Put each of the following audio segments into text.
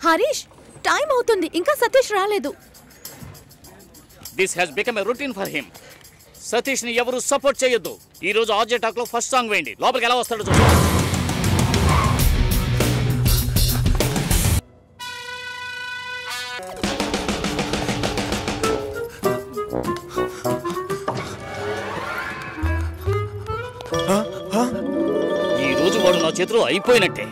Harish time అవుతుంది ఇంకా సతీష్ రాలేదు this has become a routine for him Satish ని ఎవరు సపోర్ట్ చేయొద్దు ఈ రోజు ఆర్జే టాక్ లో ఫస్ట్ సాంగ్ వేయండి లోపలికి ఎలా వస్తాడో చూద్దాం ఈ రోజు వాడు నా చేతిలో అయిపోయినట్టే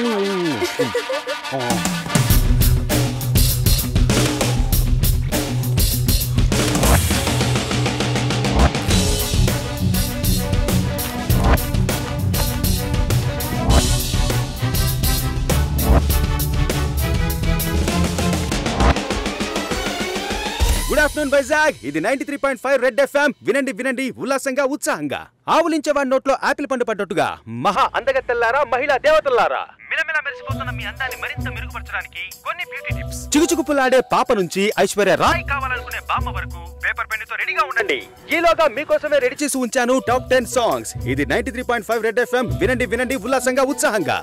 గుడ్ ఆఫ్టర్నూన్ వైజాగ్ ఇది ninety three point five red FM వినండి వినండి ఉల్లాసంగా ఉత్సాహంగా ఆవులించేవాడి నోట్లో ఆపిల్ పండు పడ్డట్టుగా మహా అందగత్తెల్లారా మహిళా దేవతల్లారా మిలమిల మెరిసిపోతున్న మీ అందాన్ని మరింత మెరుగుపరచడానికి కొన్ని బ్యూటీ టిప్స్ చిగుచుకుపులాడే పాప నుంచి ఐశ్వర్య రాయ్ రాయ్ కావాలనుకునే బామ్మ వరకు పేపర్ పెన్ తో రెడీగా ఉండండి ఈలోగా మీకోసమే రెడీ చేసి ఉంచాను టాప్ టెన్ సాంగ్స్ ఇది ninety three point five red FM వినండి వినండి ఉల్లాసంగా ఉత్సాహంగా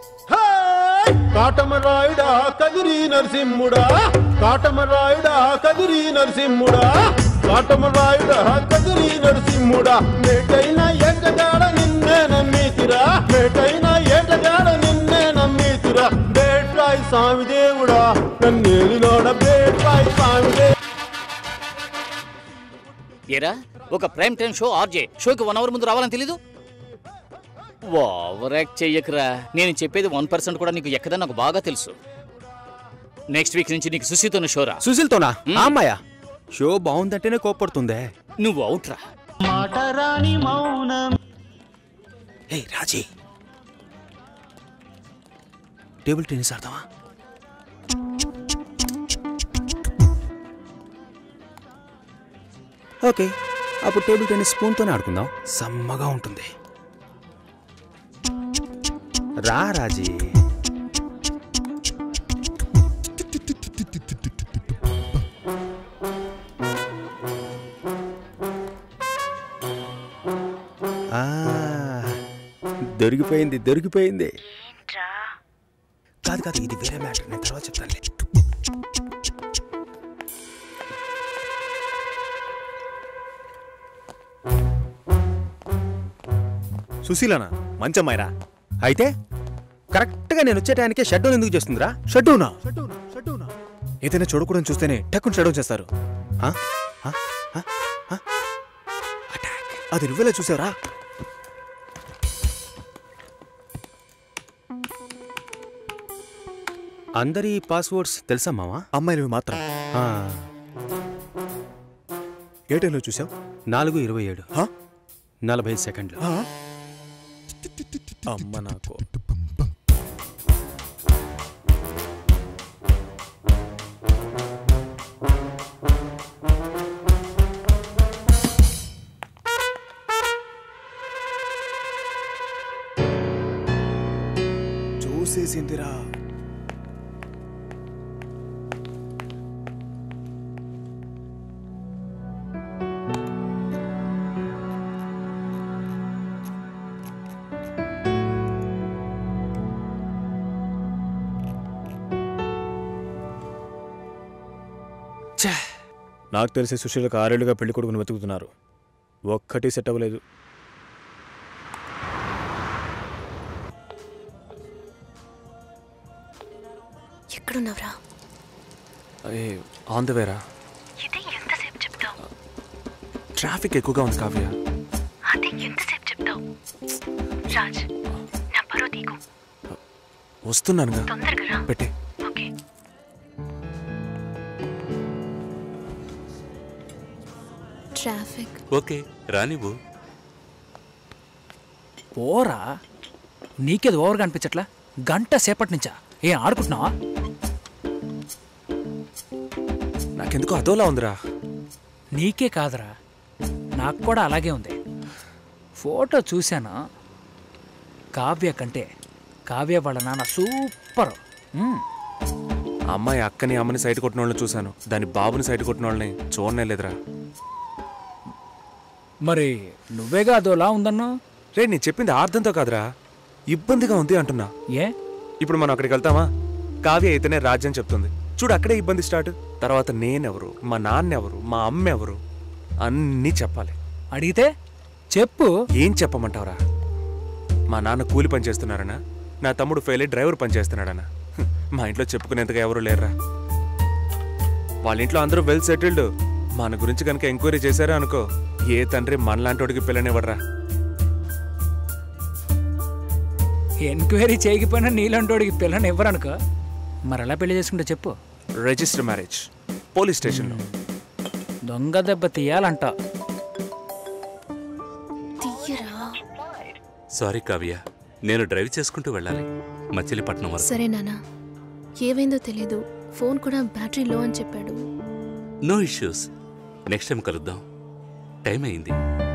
కాటమరాయుడా కదిరి నరసింహుడా కాటమరాయుడా కదిరి నరసింహుడా కాటమరాయుడా కదిరి నరసింహుడా మేటైన ఏటగాడ నిన్నే నమ్మీతిరా మేటైన ఏటగాడ నిన్నే నమ్మీతిరా బేట్రాయి స్వామి దేవుడా నన్నేలినోడ బేట్రాయి స్వామి దేవుడా ఏరా ఒక ప్రైమ్ టైం షో ఆర్జే షోకి వన్ అవర్ ముందు రావాలని తెలీదు ఓవర్ యాక్ట్ చెయ్యకురా నేను చెప్పేది వన్ పర్సెంట్ కూడా నీకు ఎక్కదని నాకు బాగా తెలుసు నెక్స్ట్ వీక్ నుంచి నీకు సుశీతోన షోరా సుశీల్తోనా ఆ అమ్మాయ షో బాగుందంటేనే కోపడుతుందే నువ్వు అవుట్రా హే రాజీ టేబుల్ టెన్నిస్ ఆడతావా ఓకే అప్పుడు టేబుల్ టెన్నిస్ స్పూన్తోనే ఆడుకుందాం సమ్మగా ఉంటుంది రా రాజీ ఆ, దొరికిపోయింది దొరికిపోయింది కాదు కాదు ఇది వేరే మ్యాటర్ నేను తర్వాత చెప్తానులే సుశీలనా మంచమ్మాయిరా అయితే కరెక్ట్గా నేను వచ్చే టైంకే షెడ్ ఎందుకు చేస్తుందిరా షడ్డూనా ఏదైనా చూడకూడదు చూస్తేనే టక్కుని షడౌన్ చేస్తారు ఆ? ఆ? ఆ? ఆ? అది నువ్వెలా చూసావరా అందరి పాస్వర్డ్స్ తెలుసా మావా అమ్మాయిలవి మాత్రం ఆ, ఏ టైంలో చూసావు నాలుగు ఇరవై ఏడు నలభై సెకండ్లు అమ్మ నాకు చూసేసిందిరా నాకు తెలిసి సుశీలకు ఆరేళ్లుగా పెళ్లి కొడుకుని వెతుకుతున్నారు ఒక్కటి సెట్ అవ్వలేదు ఎక్కడున్నావురా అదే ఆన్ ద వేరా ఇది ఎంతసేపు చెప్తావు ట్రాఫిక్ ఎక్కువగా ఉంది కావ్య అది ఎంతసేపు చెప్తావు రాజ్ నా పరో తీకు వస్తున్నానుగా తొందరగా రా పెట్టే ఓకే ట్రాఫిక్ ఓకే రానివ్వు ఓరా నీకేది ఓవర్గా అనిపించట్లా గంట సేపటి నుంచా ఏం ఆడుకుంటున్నావా నాకెందుకో అదోలా ఉందిరా నీకే కాదురా నాకు కూడా అలాగే ఉంది ఫోటో చూశాను కావ్య కంటే కావ్య వాళ్ళ నాన్న సూపర్ మ్మ్. ఆ అమ్మాయి అక్కని అమ్మని సైడ్ కొట్టిన వాళ్ళని చూశాను దాని బాబుని సైడ్ కొట్టిన వాళ్ళని చూడనే లేదురా మరి నువ్వేగా అదోలా ఉందన్నా రే నేను చెప్పింది ఆర్థంతో కాదురా ఇబ్బందిగా ఉంది అంటున్నా ఏ ఇప్పుడు మనం అక్కడికి వెళ్తామా కావ్య అయితేనే రాజ్యం చెప్తుంది చూడు అక్కడే ఇబ్బంది స్టార్ట్ తర్వాత నేనెవరు మా నాన్నెవరు మా అమ్మ ఎవరు అన్నీ చెప్పాలి అడిగితే చెప్పు ఏం చెప్పమంటావురా మా నాన్న కూలి పని చేస్తున్నారనా నా తమ్ముడు ఫెయిల్ అయ్యి డ్రైవర్ పని చేస్తున్నాడనా హ్మ్, మా ఇంట్లో చెప్పుకునేంతగా ఎవరు లేరురా వాళ్ళ ఇంట్లో అందరూ వెల్ సెటిల్డ్ మన గురించి కనుక ఎంక్వైరీ చేశారా అనుకో ఏ తండ్రి మనలాంటోడికి పిల్లనివ్వడరా ఎంక్వైరీ చేయకపోయినా నీలంటోడికి పిల్లని ఇవ్వరనుకో మరి ఎలా పెళ్లి చేసుకుంటే చెప్పు రిజిస్టర్ మ్యారేజ్ పోలీస్ స్టేషన్లో దొంగ దెబ్బ తీయాలంట తీయరా సారీ కావ్య నేను డ్రైవ్ చేసుకుంటూ వెళ్ళాలి మచిలీపట్నం వరకు సరే నాన్న ఏమైందో తెలీదు ఫోన్ కూడా బ్యాటరీ లో అని చెప్పాడు నో ఇష్యూస్ నెక్స్ట్ టైం కలుద్దాం టైం అయింది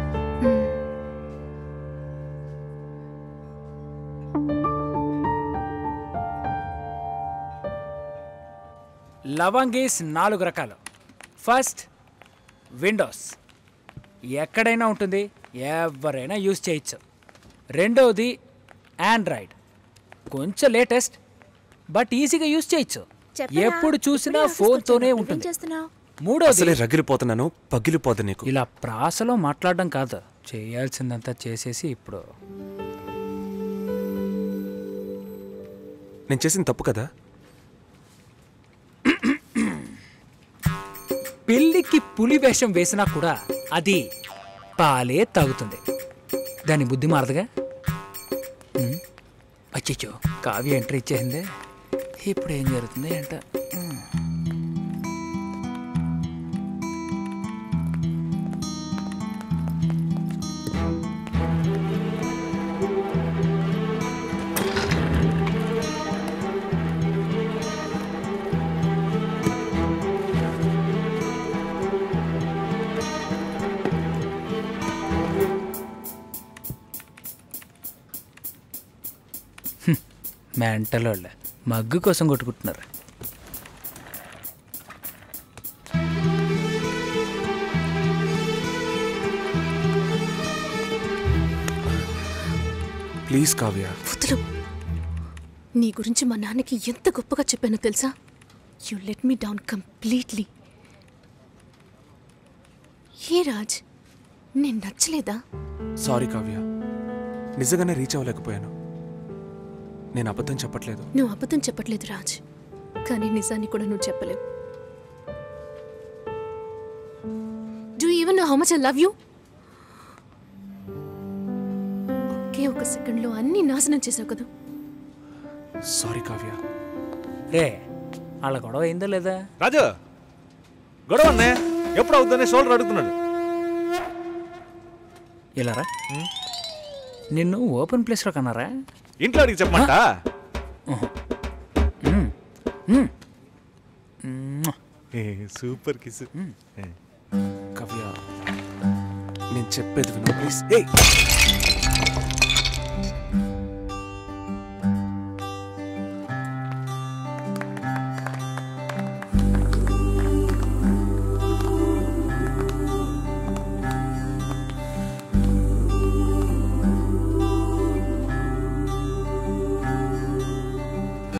లవంగీస్ నాలుగు రకాలు ఫస్ట్ విండోస్ ఎక్కడైనా ఉంటుంది ఎవరైనా యూజ్ చేయొచ్చు రెండవది ఆండ్రాయిడ్ కొంచెం లేటెస్ట్ బట్ ఈజీగా యూజ్ చేయొచ్చు ఎప్పుడు చూసినా ఫోన్తోనే ఉంటుంది అసలే మూడోది రగిలిపోతున్నాను పగిలిపోదు నీకు ఇలా ప్రాసలో మాట్లాడడం కాదు చేయాల్సిందంతా చేసేసి ఇప్పుడు నేను చేసిన తప్పు కదా పిల్లికి పులి వేషం వేసినా కూడా అది పాలే తాగుతుంది దాని బుద్ధి మారదుగా ఉమ్, అచ్చచ్చో కావ్య ఎంట్రీ ఇచ్చేసిందే ఇప్పుడు ఏం జరుగుతుంది అంట ఉమ్. మెంటల్ వాళ్ళ మగ్గు కోసం కొట్టుకుంటున్నారు ప్లీజ్ కావ్య వదులు నీ గురించి మా నాన్నకి ఎంత గొప్పగా చెప్పానో తెలుసా you let me down completely ఏ రాజ్ నేను నచ్చలేదా సారీ కావ్య నిజంగానే రీచ్ అవ్వలేకపోయాను నేను అబద్ధం చెప్పట్లేదు నువ్వు అబద్ధం చెప్పట్లేదు రాజ్ కానీ నిజాన్ని కూడా నువ్వు చెప్పలేవు do even know how much I love you ఒకే ఒక సెకండ్లో అన్ని నాశనం చేసావు కదా సారీ కావ్య రే వాళ్ళ గొడవ అయిందా లేదా రాజు గొడవ అన్నయ్య ఎప్పుడు అవుతుందనే షోల్డర్ అడుగుతున్నాడు ఇలారా నిన్ను ఓపెన్ ప్లేస్లో కన్నారా ఇంట్లో అడిగి చెప్పమంట సూపర్ కిస్ కావ్య నేను చెప్పేది విను ప్లీజ్ ఏయ్